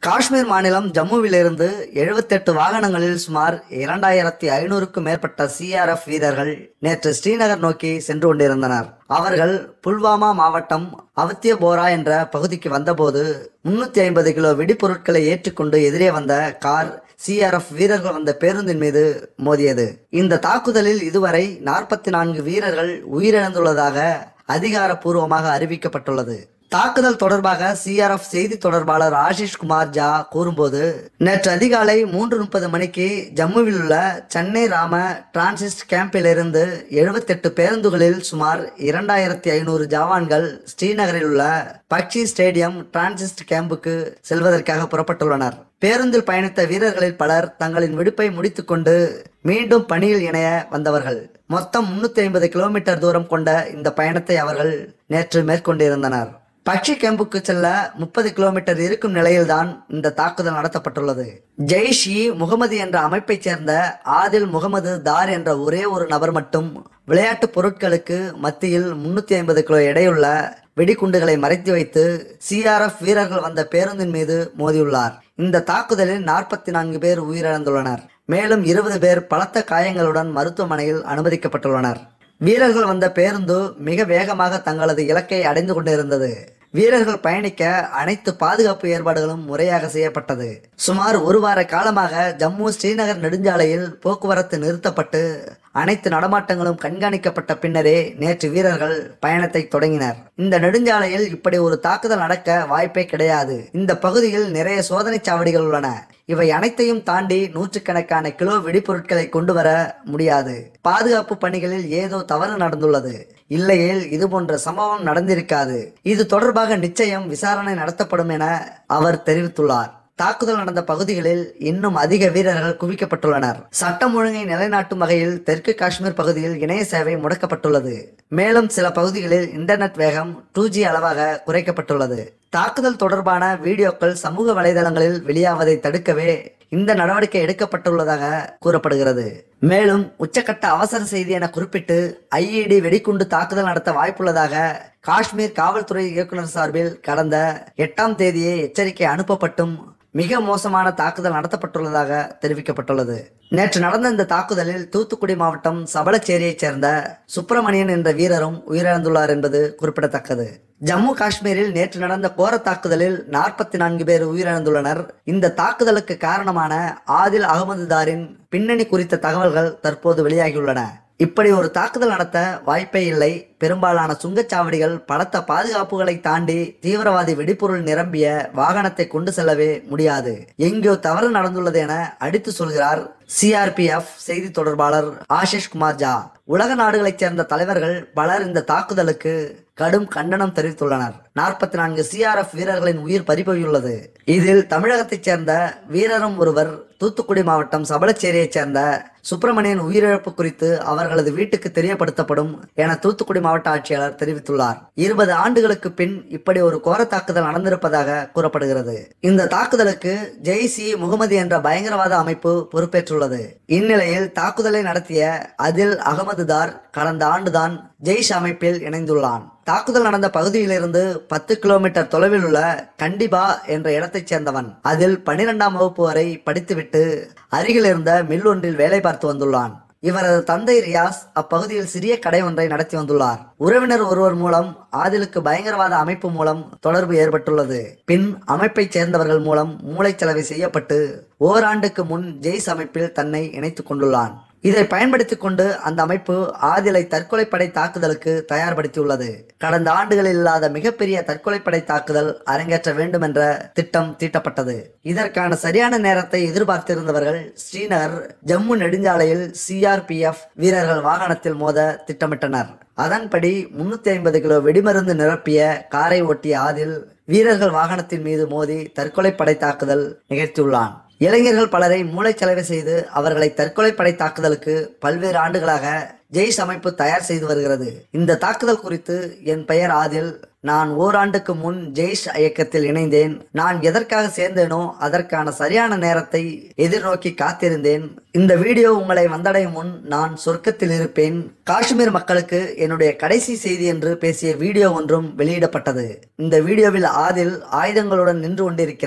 காஷ்மீர் மாநிலம் ஜம்முவிலிருந்து எழுபத்தெட்டு வாகனங்களில் சுமார் இரண்டாயிரத்தி ஐநூறுக்கும் மேற்பட்ட சிஆர்எஃப் வீரர்கள் நேற்று ஸ்ரீநகர் நோக்கி சென்று கொண்டிருந்தனர் அவர்கள் புல்வாமா மாவட்டம் அவத்தியபோரா என்ற பகுதிக்கு வந்தபோது முன்னூத்தி ஐம்பது கிலோ வெடிபொருட்களை ஏற்றிக்கொண்டு எதிரே வந்த கார் சிஆர்எஃப் வீரர்கள் வந்த பேருந்தின் மீது மோதியது இந்த தாக்குதலில் இதுவரை நாற்பத்தி நான்கு வீரர்கள் உயிரிழந்துள்ளதாக அதிகாரப்பூர்வமாக அறிவிக்கப்பட்டுள்ளது தாக்குதல் தொடர்பாக சிஆர்எஃப் செய்தி தொடர்பாளர் ஆஷிஷ் குமார் ஜா கூறும்போது நேற்று அதிகாலை மூன்று முப்பது மணிக்கு ஜம்முவில் உள்ள சென்னை ராம டிரான்சிஸ்ட் கேம்பிலிருந்து எழுபத்தெட்டு பேருந்துகளில் சுமார் இரண்டாயிரத்தி ஐநூறு ஜவான்கள் ஸ்ரீநகரில் உள்ள பக்ஷி ஸ்டேடியம் டிரான்சிஸ்ட் கேம்புக்கு செல்வதற்காக புறப்பட்டுள்ளனர் பேருந்தில் பயணித்த வீரர்களில் பலர் தங்களின் விடுப்பை முடித்துக்கொண்டு மீண்டும் பணியில் இணைய வந்தவர்கள் மொத்தம் முன்னூத்தி ஐம்பது கிலோமீட்டர் தூரம் கொண்ட இந்த பயணத்தை அவர்கள் நேற்று மேற்கொண்டிருந்தனர் பக்ஷி கேம்புக்கு செல்ல முப்பது கிலோமீட்டர் இருக்கும் நிலையில்தான் இந்த தாக்குதல் நடத்தப்பட்டுள்ளது ஜெய்ஷ் இ முகமது என்ற அமைப்பைச் சேர்ந்த ஆதில் முகமது தார் என்ற ஒரே ஒரு நபர் மட்டும் விளையாட்டு பொருட்களுக்கு மத்தியில் முன்னூத்தி ஐம்பது கிலோ எடையுள்ள வெடிகுண்டுகளை மறைத்து வைத்து சிஆர்எஃப் வீரர்கள் வந்த பேருந்தின் மீது மோதியுள்ளார் இந்த தாக்குதலில் நாற்பத்தி நான்கு பேர் உயிரிழந்துள்ளனர் மேலும் இருபது பேர் பலத்த காயங்களுடன் மருத்துவமனையில் அனுமதிக்கப்பட்டுள்ளனர் வீரர்கள் வந்த பேருந்து மிக வேகமாக தங்களது இலக்கை அடைந்து கொண்டிருந்தது வீரர்கள் பயணிக்க அனைத்து பாதுகாப்பு ஏற்பாடுகளும் முறையாக செய்யப்பட்டது சுமார் ஒரு வார காலமாக ஜம்மு ஸ்ரீநகர் நெடுஞ்சாலையில் போக்குவரத்து நிறுத்தப்பட்டு அனைத்து நடமாட்டங்களும் கண்காணிக்கப்பட்ட பின்னரே நேற்று வீரர்கள் பயணத்தை தொடங்கினர் இந்த நெடுஞ்சாலையில் இப்படி ஒரு தாக்குதல் நடக்க வாய்ப்பே கிடையாது இந்த பகுதியில் நிறைய சோதனை சாவடிகள் உள்ளன இவை அனைத்தையும் தாண்டி நூற்றுக்கணக்கான கிலோ வெடிபொருட்களை கொண்டு வர முடியாது பாதுகாப்பு பணிகளில் ஏதோ தவறு நடந்துள்ளது இல்லையேல் இது போன்ற சம்பவம் நடந்திருக்காது இது தொடர்பாக நிச்சயம் விசாரணை நடத்தப்படும் என அவர் தெரிவித்துள்ளார் தாக்குதல் நடந்த பகுதிகளில் இன்னும் அதிக வீரர்கள் குவிக்கப்பட்டுள்ளனர் சட்டம் ஒழுங்கை நிலைநாட்டும் வகையில் தெற்கு காஷ்மீர் பகுதியில் இணைய சேவை முடக்கப்பட்டுள்ளது மேலும் சில பகுதிகளில் இன்டர்நெட் வேகம் டூ ஜி அளவாக குறைக்கப்பட்டுள்ளது தாக்குதல் தொடர்பான வீடியோக்கள் சமூக வலைதளங்களில் வெளியாவதை தடுக்கவே இந்த நடவடிக்கை எடுக்கப்பட்டுள்ளதாக கூறப்படுகிறது மேலும் உச்சக்கட்ட அவசர செய்தி என குறிப்பிட்டு ஐஇடி வெடிகுண்டு தாக்குதல் நடத்த வாய்ப்புள்ளதாக காஷ்மீர் காவல்துறை இயக்குனர் சார்பில் கடந்த எட்டாம் தேதியே எச்சரிக்கை அனுப்பப்பட்டும் மிக மோசமான தாக்குதல் நடத்தப்பட்டுள்ளதாக தெரிவிக்கப்பட்டுள்ளது நேற்று நடந்த இந்த தாக்குதலில் தூத்துக்குடி மாவட்டம் சபலச்சேரியைச் சேர்ந்த சுப்பிரமணியன் என்ற வீரரும் உயிரிழந்துள்ளார் என்பது குறிப்பிடத்தக்கது ஜம்மு காஷ்மீரில் நேற்று நடந்த கோர தாக்குதலில் நாற்பத்தி நான்கு பேர் உயிரிழந்துள்ளனர் இந்த தாக்குதலுக்கு காரணமான ஆதில் அகமது தாரின் பின்னணி குறித்த தகவல்கள் தற்போது வெளியாகியுள்ளன இப்படி ஒரு தாக்குதல் நடத்த வாய்ப்பே இல்லை பெரும்பாலான சுங்கச்சாவடிகள் பலத்த பாதுகாப்புகளை தாண்டி தீவிரவாதி வெடிபொருள் நிரம்பிய வாகனத்தை கொண்டு செல்லவே முடியாது எங்கேயோ தவறு நடந்துள்ளது என அடித்து சொல்கிறார் சிஆர்பிஎஃப் செய்தி தொடர்பாளர் ஆஷிஷ் குமார் ஜா உலக நாடுகளைச் சேர்ந்த தலைவர்கள் பலர் இந்த தாக்குதலுக்கு கடும் கண்டனம் தெரிவித்துள்ளனர் நாற்பத்தி நான்கு சிஆர்எஃப் வீரர்களின் உயிர் பறிபோயுள்ளது இதில் தமிழகத்தைச் சேர்ந்த வீரரும் ஒருவர் தூத்துக்குடி மாவட்டம் சபலச்சேரியைச் சேர்ந்த சுப்பிரமணியன் உயிரிழப்பு குறித்து அவர்களது வீட்டுக்கு தெரியப்படுத்தப்படும் என தூத்துக்குடி மாவட்ட ஆட்சியாளர் தெரிவித்துள்ளார் இருபது ஆண்டுகளுக்கு பின் இப்படி ஒரு கோர தாக்குதல் நடந்திருப்பதாக கூறப்படுகிறது இந்த தாக்குதலுக்கு ஜெய்ஸ் இ முகமது என்ற பயங்கரவாத அமைப்பு பொறுப்பேற்றுள்ளது இந்நிலையில் தாக்குதலை நடத்திய அதில் அகமது தார் கடந்த ஆண்டுதான் ஜெய்ஷ் அமைப்பில் இணைந்துள்ளான் தாக்குதல் நடந்த பகுதியிலிருந்து பத்து கிலோமீட்டர் தொலைவில் உள்ள கண்டிபா என்ற இடத்தைச் சேர்ந்தவன் அதில் பனிரெண்டாம் வகுப்பு வரை படித்துவிட்டு அருகில் இருந்த மில் ஒன்றில் வேலை பார்த்து வந்துள்ளான் இவரது தந்தை ரியாஸ் அப்பகுதியில் சிறிய கடை ஒன்றை நடத்தி வந்துள்ளார் உறவினர் ஒருவர் மூலம் ஆதிலுக்கு பயங்கரவாத அமைப்பு மூலம் தொடர்பு ஏற்பட்டுள்ளது பின் அமைப்பைச் சேர்ந்தவர்கள் மூலம் மூளைச்சலவை செய்யப்பட்டு ஓராண்டுக்கு முன் ஜெய்ஸ் அமைப்பில் தன்னை இணைத்துக் கொண்டுள்ளான் இதை பயன்படுத்திக் கொண்டு அந்த அமைப்பு ஆதிலை தற்கொலைப்படை தாக்குதலுக்கு தயார்படுத்தியுள்ளது கடந்த ஆண்டுகளில் இல்லாத மிகப்பெரிய தற்கொலைப்படை தாக்குதல் அரங்கேற்ற வேண்டும் என்ற திட்டம் தீட்டப்பட்டது இதற்கான சரியான நேரத்தை எதிர்பார்த்திருந்தவர்கள் ஸ்ரீநகர் ஜம்மு நெடுஞ்சாலையில் சிஆர்பிஎஃப் வீரர்கள் வாகனத்தில் மோத திட்டமிட்டனர் அதன்படி முன்னூத்தி ஐம்பது கிலோ வெடிமருந்து நிரப்பிய காரை ஓட்டிய ஆதில் வீரர்கள் வாகனத்தின் மீது மோதி தற்கொலைப்படை தாக்குதல் நிகழ்த்தியுள்ளான் இளைஞர்கள் பலரை மூளைச்சலவை செய்து அவர்களை தற்கொலைப்படை தாக்குதலுக்கு பல்வேறு ஆண்டுகளாக ஜெய்ஷ் அமைப்பு தயார் செய்து வருகிறது இந்த தாக்குதல் குறித்து என் பெயர் ஆதில் நான் ஓராண்டுக்கு முன் ஜெய்ஷ் இயக்கத்தில் இணைந்தேன் நான் எதற்காக சேர்ந்தேனோ அதற்கான சரியான நேரத்தை எதிர்நோக்கி காத்திருந்தேன் இந்த வீடியோ உங்களை வந்தடையும் முன் நான் சொர்க்கத்தில் இருப்பேன் காஷ்மீர் மக்களுக்கு என்னுடைய கடைசி செய்தி என்று பேசிய வீடியோ ஒன்றும் வெளியிடப்பட்டது இந்த வீடியோவில் ஆதில் ஆயுதங்களுடன் நின்று கொண்டிருக்கிறான்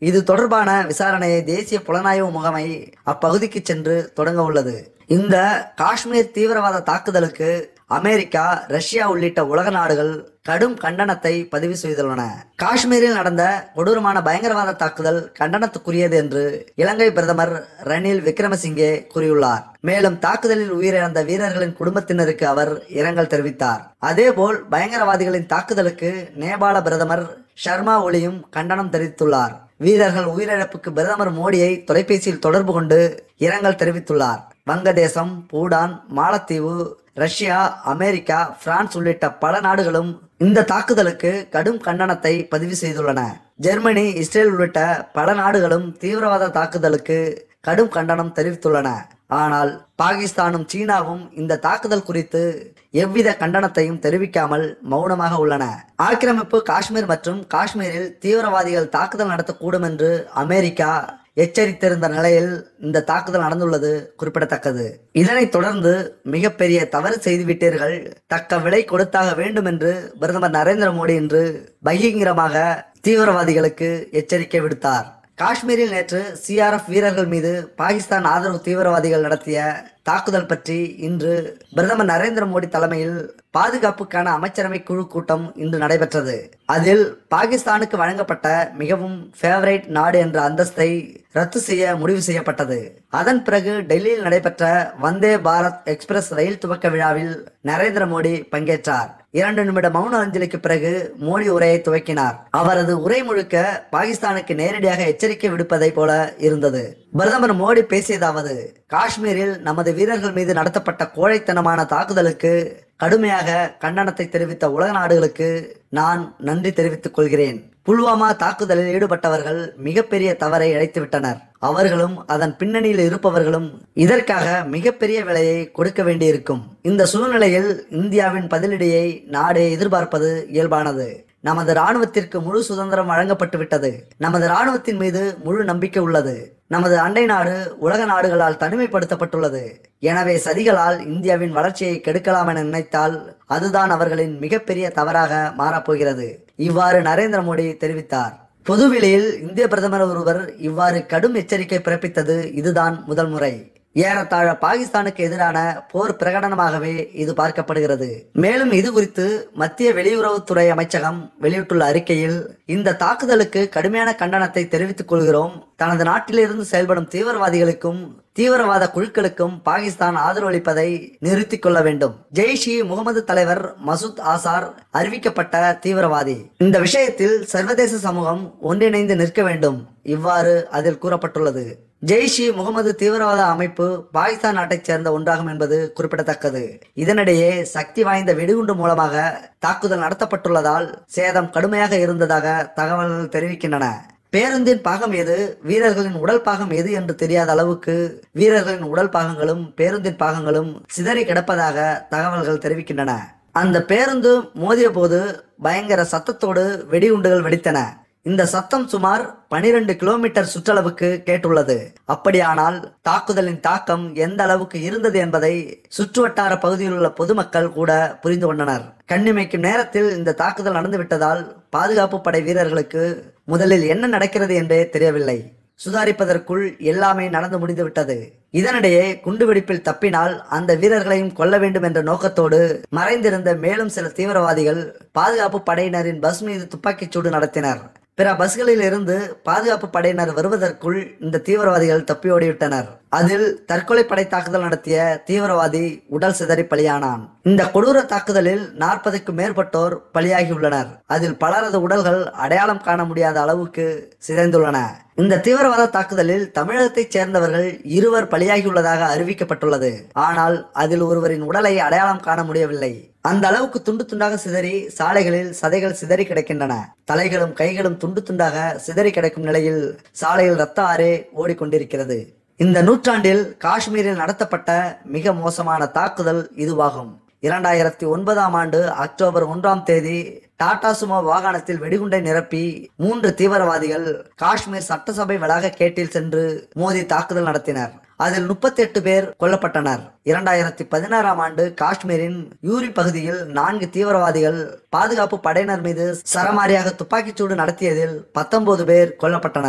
இது தொடர்பான விசாரணையை தேசிய புலனாய்வு முகமை அப்பகுதிக்கு சென்று தொடங்க உள்ளது இந்த காஷ்மீர் தீவிரவாத தாக்குதலுக்கு அமெரிக்கா ரஷ்யா உள்ளிட்ட உலக நாடுகள் கடும் கண்டனத்தை பதிவு செய்துள்ளன காஷ்மீரில் நடந்த கொடூரமான பயங்கரவாத தாக்குதல் கண்டனத்துக்குரியது என்று இலங்கை பிரதமர் ரணில் விக்ரமசிங்கே கூறியுள்ளார் மேலும் தாக்குதலில் உயிரிழந்த வீரர்களின் குடும்பத்தினருக்கு அவர் இரங்கல் தெரிவித்தார் அதேபோல் பயங்கரவாதிகளின் தாக்குதலுக்கு நேபாள பிரதமர் ஷர்மா ஒலியும் கண்டனம் தெரிவித்துள்ளார் வீரர்கள் உயிரிழப்புக்கு பிரதமர் மோடியை தொலைபேசியில் தொடர்பு கொண்டு இரங்கல் தெரிவித்துள்ளார் வங்கதேசம் பூடான் மாலத்தீவு ரஷ்யா அமெரிக்கா பிரான்ஸ் உள்ளிட்ட பல நாடுகளும் இந்த தாக்குதலுக்கு கடும் கண்டனத்தை பதிவு செய்துள்ளன ஜெர்மனி இஸ்ரேல் உள்ளிட்ட பல நாடுகளும் தீவிரவாத தாக்குதலுக்கு கடும் கண்டனம் தெரிவித்துள்ளன ஆனால் பாகிஸ்தானும் சீனாவும் இந்த தாக்குதல் குறித்து எவ்வித கண்டனத்தையும் தெரிவிக்காமல் மௌனமாக உள்ளன ஆக்கிரமிப்பு காஷ்மீர் மற்றும் காஷ்மீரில் தீவிரவாதிகள் தாக்குதல் நடத்தக்கூடும் என்று அமெரிக்கா எச்சரித்திருந்த நிலையில் இந்த தாக்குதல் நடந்துள்ளது குறிப்பிடத்தக்கது இதனைத் தொடர்ந்து மிகப்பெரிய தவறு செய்துவிட்டீர்கள் தக்க விலை கொடுத்தாக வேண்டும் என்று பிரதமர் நரேந்திர மோடி இன்று பகிரங்கமாக தீவிரவாதிகளுக்கு எச்சரிக்கை விடுத்தார் காஷ்மீரில் நேற்று சிஆர்எஃப் வீரர்கள் மீது பாகிஸ்தான் ஆதரவு தீவிரவாதிகள் நடத்திய தாக்குதல் பற்றி இன்று பிரதமர் நரேந்திர மோடி தலைமையில் பாதுகாப்புக்கான அமைச்சரவை குழு கூட்டம் இன்று நடைபெற்றது அதில் பாகிஸ்தானுக்கு வழங்கப்பட்ட மிகவும் ஃபேவரைட் நாடு என்ற அந்தஸ்தை ரத்து செய்ய முடிவு செய்யப்பட்டது அதன் பிறகு டெல்லியில் நடைபெற்ற வந்தே பாரத் எக்ஸ்பிரஸ் ரயில் துவக்க விழாவில் நரேந்திர மோடி பங்கேற்றார் இரண்டு நிமிட மௌன அஞ்சலிக்கு பிறகு மோடி உரையை துவக்கினார் அவரது உரை முழுக்க பாகிஸ்தானுக்கு நேரடியாக எச்சரிக்கை விடுப்பதை போல இருந்தது பிரதமர் மோடி பேசியதாவது காஷ்மீரில் நமது வீரர்கள் மீது நடத்தப்பட்ட கோழைத்தனமான தாக்குதலுக்கு கடுமையாக கண்டனத்தை தெரிவித்த உலக நாடுகளுக்கு நான் நன்றி தெரிவித்துக் கொள்கிறேன் புல்வாமா தாக்குதலில் ஈடுபட்டவர்கள் மிகப்பெரிய தவறை இழைத்துவிட்டனர் அவர்களும் அதன் பின்னணியில் இருப்பவர்களும் இதற்காக மிகப்பெரிய விலையை கொடுக்க வேண்டியிருக்கும் இந்த சூழ்நிலையில் இந்தியாவின் பதிலடியை நாடு எதிர்பார்ப்பது இயல்பானது நமது ராணுவத்திற்கு முழு சுதந்திரம் வழங்கப்பட்டு விட்டது நமது ராணுவத்தின் மீது முழு நம்பிக்கை உள்ளது நமது அண்டை நாடு உலக நாடுகளால் தனிமைப்படுத்தப்பட்டுள்ளது எனவே சதிகளால் இந்தியாவின் வளர்ச்சியை கெடுக்கலாம் என நினைத்தால் அதுதான் அவர்களின் மிகப்பெரிய தவறாக மாறப்போகிறது இவ்வாறு நரேந்திர மோடி தெரிவித்தார் பொதுவெளியில் இந்திய பிரதமர் ஒருவர் இவ்வாறு கடும் எச்சரிக்கை பிறப்பித்தது இதுதான் முதல் முறை ஏறத்தாழ பாகிஸ்தானுக்கு எதிரான போர் பிரகடனமாகவே இது பார்க்கப்படுகிறது மேலும் இது குறித்து மத்திய வெளியுறவுத்துறை அமைச்சகம் வெளியிட்டுள்ள அறிக்கையில் இந்த தாக்குதலுக்கு கடுமையான கண்டனத்தை தெரிவித்துக் கொள்கிறோம் தனது நாட்டிலிருந்து செயல்படும் தீவிரவாதிகளுக்கும் தீவிரவாத குழுக்களுக்கும் பாகிஸ்தான் ஆதரவளிப்பதை நிறுத்திக் கொள்ள வேண்டும் ஜெய்ஷ் இ முகமது தலைவர் மசூத் ஆசார் அறிவிக்கப்பட்ட தீவிரவாதி இந்த விஷயத்தில் சர்வதேச சமூகம் ஒன்றிணைந்து நிற்க வேண்டும் இவ்வாறு அதில் கூறப்பட்டுள்ளது ஜெய்ஷ் இ முகமது தீவிரவாத அமைப்பு பாகிஸ்தான் நாட்டைச் சேர்ந்த ஒன்றாகும் என்பது குறிப்பிடத்தக்கது இதனிடையே சக்தி வாய்ந்த வெடிகுண்டு மூலமாக தாக்குதல் நடத்தப்பட்டுள்ளதால் சேதம் கடுமையாக இருந்ததாக தகவல்கள் தெரிவிக்கின்றன பேருந்தின் பாகம் எது வீரர்களின் உடல் பாகம் எது என்று தெரியாத அளவுக்கு வீரர்களின் உடல் பாகங்களும் பேருந்தின் பாகங்களும் சிதறி கிடப்பதாக தகவல்கள் தெரிவிக்கின்றன அந்த பேருந்து மோதிய போது பயங்கர சத்தத்தோடு வெடிகுண்டுகள் வெடித்தன இந்த சத்தம் சுமார் 12 கிலோமீட்டர் சுற்றளவுக்கு கேட்டுள்ளது அப்படியானால் தாக்குதலின் தாக்கம் எந்த அளவுக்கு இருந்தது என்பதை சுற்றுவட்டார பகுதியில் உள்ள பொதுமக்கள் கூட புரிந்து கொண்டனர் கண்ணிமைக்கும் நேரத்தில் இந்த தாக்குதல் நடந்துவிட்டதால் பாதுகாப்பு படை வீரர்களுக்கு முதலில் என்ன நடக்கிறது என்றே தெரியவில்லை சுதாரிப்பதற்குள் எல்லாமே நடந்து முடிந்துவிட்டது இதனிடையே குண்டுவெடிப்பில் தப்பினால் அந்த வீரர்களையும் கொல்ல வேண்டும் என்ற நோக்கத்தோடு மறைந்திருந்த மேலும் சில தீவிரவாதிகள் பாதுகாப்பு படையினரின் பஸ் மீது துப்பாக்கிச் சூடு நடத்தினர் பிற பஸ்களில் இருந்து பாதுகாப்பு படையினர் வருவதற்குள் இந்த தீவிரவாதிகள் தப்பியோடிவிட்டனர் அதில் தற்கொலை படை தாக்குதல் நடத்திய தீவிரவாதி உடல் சிதறி பலியானான் இந்த கொடூர தாக்குதலில் நாற்பதுக்கும் மேற்பட்டோர் பலியாகியுள்ளனர் அதில் பலரது உடல்கள் அடையாளம் காண முடியாத அளவுக்கு சிதைந்துள்ளன இந்த தீவிரவாத தாக்குதலில் தமிழகத்தைச் சேர்ந்தவர்கள் இருவர் பலியாகியுள்ளதாக அறிவிக்கப்பட்டுள்ளது ஆனால் அதில் ஒருவரின் உடலை அடையாளம் காண முடியவில்லை அந்த அளவுக்கு துண்டு துண்டாக சிதறி சாலைகளில் சதைகள் சிதறி கிடக்கின்றன தலைகளும் கைகளும் துண்டு துண்டாக சிதறி கிடக்கும் நிலையில் சாலையில் ரத்த ஆறே ஓடிக்கொண்டிருக்கிறது இந்த நூற்றாண்டில் காஷ்மீரில் நடத்தப்பட்ட மிக மோசமான தாக்குதல் இதுவாகும் இரண்டாயிரத்தி ஒன்பதாம் ஆண்டு அக்டோபர் ஒன்றாம் தேதி டாடா சுமோ வாகனத்தில் வெடிகுண்டை நிரப்பி மூன்று தீவிரவாதிகள் காஷ்மீர் சட்டசபை வளாக கேட்டில் சென்று மோதி தாக்குதல் நடத்தினர் அதில் முப்பத்தி எட்டு பேர் கொல்லப்பட்டனர் இரண்டாயிரத்தி பதினாறாம் ஆண்டு காஷ்மீரின் யூரி பகுதியில் நான்கு தீவிரவாதிகள் பாதுகாப்பு படையினர் மீது சரமாரியாக துப்பாக்கிச்சூடு நடத்தியதில் பத்தொன்பது பேர் கொல்லப்பட்டனர்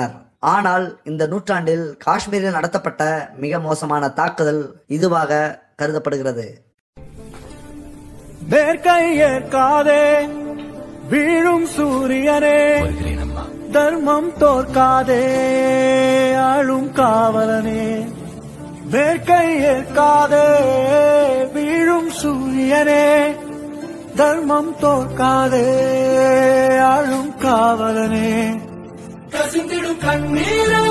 ஆனால் இந்த நூற்றாண்டில் காஷ்மீரில் நடத்தப்பட்ட மிக மோசமான தாக்குதல் இதுவாக கருதப்படுகிறது வேர்க்கை ஏற்காதே வீழும் சூரியனே தர்மம் தோற்காதே ஆளும் காவலனே வேர்க்கை ஏற்காதே வீழும் சூரியனே தர்மம் தோற்காதே ஆளும் காவலனே கசிந்திடும் கண்ணீரை